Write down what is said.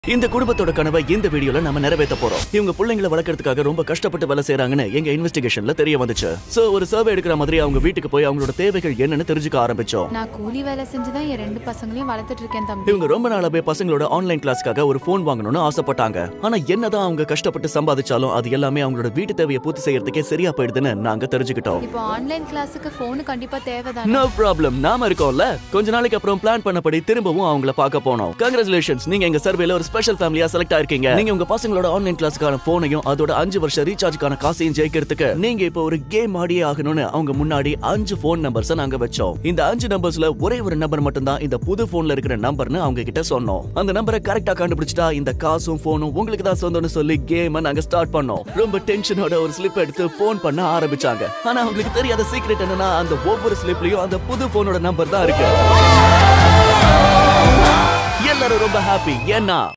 இந்த குடும்பத்தோட கனவை இந்த வீடியோல நம்ம நிறைவேற்ற போறோம் இவங்க பிள்ளைங்களை வளர்க்கறதுக்காக ரொம்ப கஷ்டப்பட்டு வேலை செய்றாங்கன்னு எங்க இன்வெஸ்டிகேஷன்ல தெரிய வந்துச்சு சோ ஒரு சர்வே எடுக்கிற மாதிரி அவங்க வீட்டுக்கு போய் அவங்களோட தேவைகள் என்னன்னு தெரிஞ்சுக்க ஆரம்பிச்சோம் நான் கூலி வேலை செஞ்சுதான் என் ரெண்டு பசங்களையும் வளர்த்துட்டு இருக்கேன் தம்பி இவங்க ரொம்ப நாளாவே பசங்களோட ஆன்லைன் கிளாஸ்க்காக ஒரு ஃபோன் வாங்கணும்னு ஆசைப்பட்டாங்க ஆனா என்னதான் அவங்க கஷ்டப்பட்டு சம்பாதிச்சாலும் அது எல்லாமே அவங்களோட வீட்டு தேவையை பூர்த்தி செய்யறதுக்கே சரியா போயிடுதுன்னு நாங்க தெரிஞ்சுக்கிட்டோம் இப்போ ஆன்லைன் கிளாஸுக்கு போன் கண்டிப்பா தேவைதானே நோ ப்ராப்ளம் நாம இருக்கோம்ல கொஞ்ச நாளைக்கு அப்புறம் பிளான் பண்ணபடி திரும்பவும் அவங்கள பார்க்க போனோம் கங்க்ராச்சுலேஷன்ஸ் நீங்க எங்க சர்வேல ஒரு ஸ்பெஷல் ஃபேமிலியா செலக்ட் ஆயிருக்கீங்க நீங்க உங்க பசங்களோட ஆன்லைன் கிளாஸ்க்கான போனையும் அதோட அஞ்சு வருஷம் ரீசார்ஜ்க்கான காசையும் ஜெயிக்கிறதுக்கு நீங்க இப்போ ஒரு கேம் ஆடியே ஆகணும்னு அவங்க முன்னாடி அஞ்சு ஃபோன் நம்பர்ஸ் நாங்க வச்சோம் இந்த அஞ்சு நம்பர்ஸ்ல ஒரே ஒரு நம்பர் மட்டும் தான் இந்த புது போன்ல இருக்கிற நம்பர்னு அவங்க கிட்ட சொன்னோம் அந்த நம்பரை கரெக்டா கண்டுபிடிச்சிட்டா இந்த காசும் போனும் உங்களுக்கு தான் சொந்தம்னு சொல்லி கேம் நாங்க ஸ்டார்ட் பண்ணோம் ரொம்ப டென்ஷனோட ஒரு ஸ்லிப் எடுத்து போன் பண்ண ஆரம்பிச்சாங்க ஆனா அவங்களுக்கு தெரியாத சீக்ரெட் என்னன்னா அந்த ஒவ்வொரு ஸ்லிப்லயும் அந்த புது போனோட நம்பர் தான் இருக்கு எல்லாரும் ரொம்ப ஹாப்பி ஏன்னா